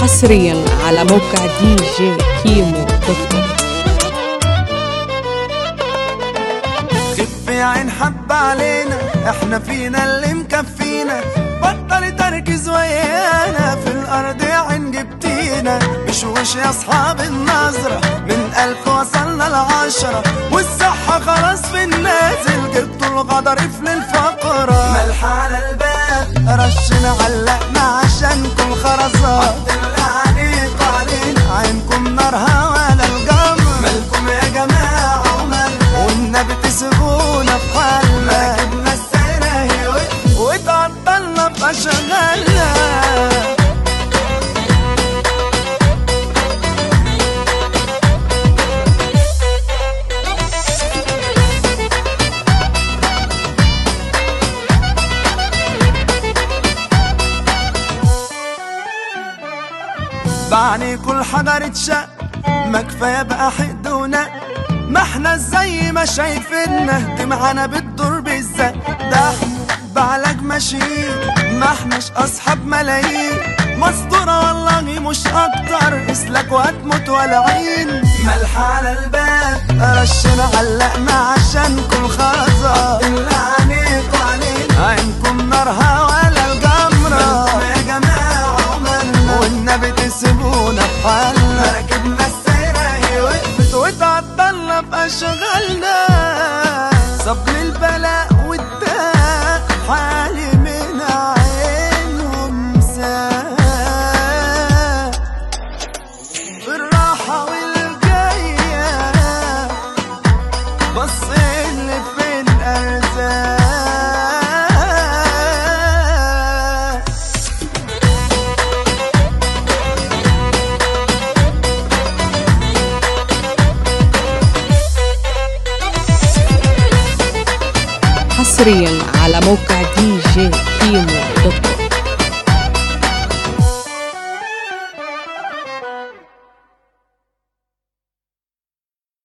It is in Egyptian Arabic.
حصريا على موقع دي جي كيمو دوت كوم خف يا عين حب علينا احنا فينا اللي مكفينا بطل تركز ويانا في الارض يا عين جبتينا بشوش يا اصحاب النظرة من الف وصلنا لعشرة والصحة خلاص في النازل جبتوا الغدر في الفقرة ملح على الباب رشنا علقنا عشانكم خرزات عليكم علينا عينكم نارها ولا الجمر مالكم يا جماعة ومالكم والنبي تسيبونا في حالنا جبنا السنة وتعطلنا بأشغالنا بعني كل حجر اتشق ما كفايه بقى حقد ونق ما احنا زي ما شايفيننا دي معانا بتدور بالزق ده احنا بعلاج ماشيين ما احناش اصحاب ملايين مسطورة والله مش اكتر اسلك وهتموت ولا عين ملح على الباب رشنا علقنا عشانكم خرزة اللي عليكم علينا عينكم نارها ولا الجمرة يا جماعة عملنا والنبي تسيبونا في حالنا ركبنا السيرة هي وقفت وتعطلنا بأشغالنا صب البلاء والداء حالي من عينهم ساء بالراحة والجاية بص اللي في الأرزاق حصريا على موقع دي جي كيمو دوت كوم